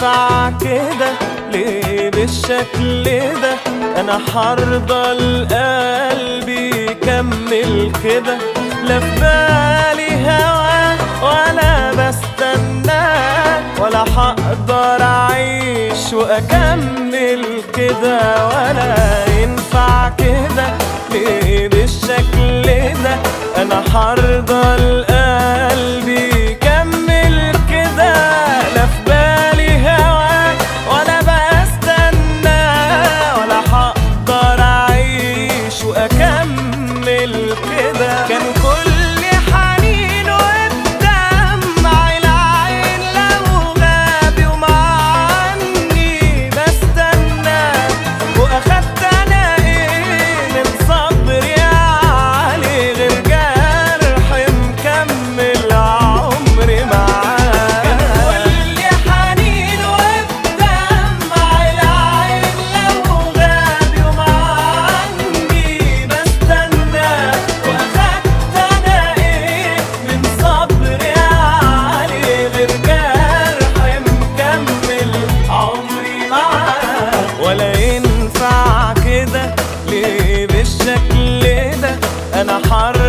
ينفع كده ليه بالشكل ده انا حرضى القلب يكمل كده لا في بالي هوا ولا بستنى ولا هقدر اعيش واكمل كده ولا ينفع كده ليه بالشكل ده انا حرضى القلب يكمل كده لا في بالي هوا ولا بستنى ولا هقدر اعيش واكمل كده كان كل حنين والدمع العين لو غاب ومعني بستنى واخدت انا ايه من صبري علي غير جرح مكمل عمري معاه كان كل حنين والدمع العين لو غاب ومعني بستنى واخدت انا ايه من صبري علي غير جرح مكمل عمري معاه ولا ينفع كده ليه بالشكل ده انا حر